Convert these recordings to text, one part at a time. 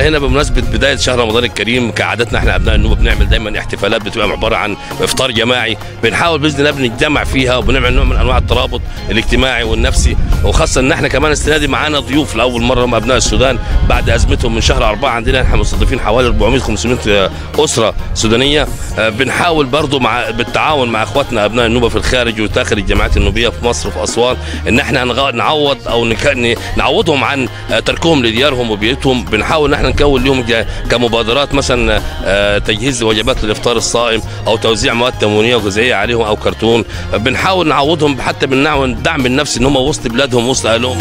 احنا هنا بمناسبه بدايه شهر رمضان الكريم كعادتنا احنا ابناء النوبه بنعمل دايما احتفالات بتبقى عباره عن افطار جماعي بنحاول باذن الله بنتجمع فيها وبنعمل نوع من انواع الترابط الاجتماعي والنفسي وخاصه ان احنا كمان السنه دي معانا ضيوف لاول مره هم ابناء السودان بعد ازمتهم من شهر أربعة عندنا احنا مستضيفين حوالي 400 500 اسره سودانيه آه، بنحاول برضو مع بالتعاون مع اخواتنا ابناء النوبه في الخارج وداخل الجامعات النوبيه في مصر وفي اسوان ان احنا نغ- نعوض او نك- ن- نعوضهم عن آه، تركهم لديارهم وبيئتهم بنحاول ان احنا نكون لهم ج- كمبادرات مثلا آه، تجهيز وجبات الافطار الصائم او توزيع مواد تموينيه وغذائيه عليهم او كرتون آه، بنحاول نعوضهم حتى بالنوع الدعم النفسي ان هم وسط بلادهم وسط اهلهم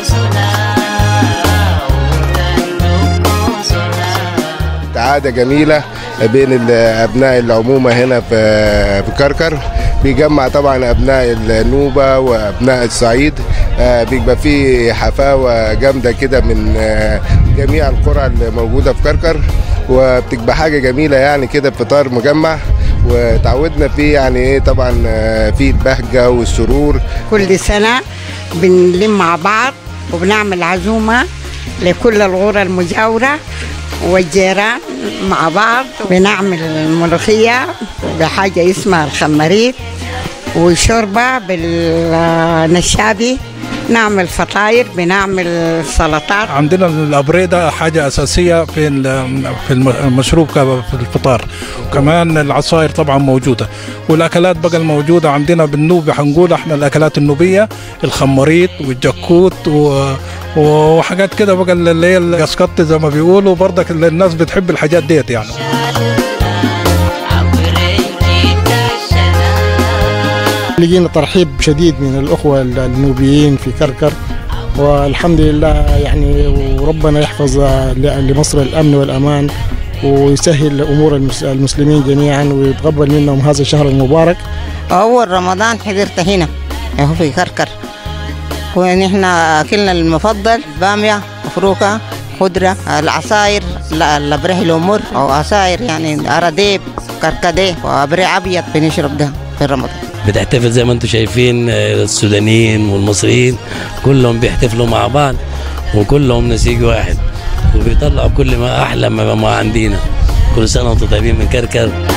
عادة جميلة بين ال- أبناء العمومة هنا في في كركر بيجمع طبعا أبناء النوبة وأبناء الصعيد آه، بيبقى فيه حفاوة جامدة كده من آه، جميع القرى اللي موجودة في كركر وبتبقى حاجة جميلة يعني كده فطار مجمع وتعودنا فيه يعني ايه طبعا آه، فيه البهجة والسرور كل سنة بنلم مع بعض وبنعمل عزومة لكل الغرى المجاورة والجيران مع بعض بنعمل الملوخية بحاجة اسمها الخمريت وشوربة بالنشابي نعمل فطاير بنعمل سلطات عندنا الابريده حاجه اساسيه في ال- في الم- المشروب ك- في الفطار وكمان العصائر طبعا موجوده والاكلات بقى الموجوده عندنا بالنوبه حنقول احنا الاكلات النوبيه الخمريت والجكوت و وحاجات كده بقى اللي هي القسقط زي ما بيقولوا برضك الناس بتحب الحاجات ديت يعني لقينا ترحيب شديد من الأخوة النوبيين في كركر والحمد لله يعني وربنا يحفظ ل- لمصر الأمن والأمان ويسهل أمور المس- المسلمين جميعا ويتقبل منهم هذا الشهر المبارك أول رمضان حضرت هنا هو في كركر ونحن أكلنا المفضل بامية مفروكة خضرة العصاير لا- الأبريح الأمور أو عصاير يعني أراديب كركديه وأبريح أبيض بنشرب ده في رمضان بتحتفل زي ما انتم شايفين آه، السودانيين والمصريين كلهم بيحتفلوا مع بعض وكلهم نسيج واحد وبيطلعوا كل ما احلى ما ما عندنا كل سنه وانتم طيبين من كركر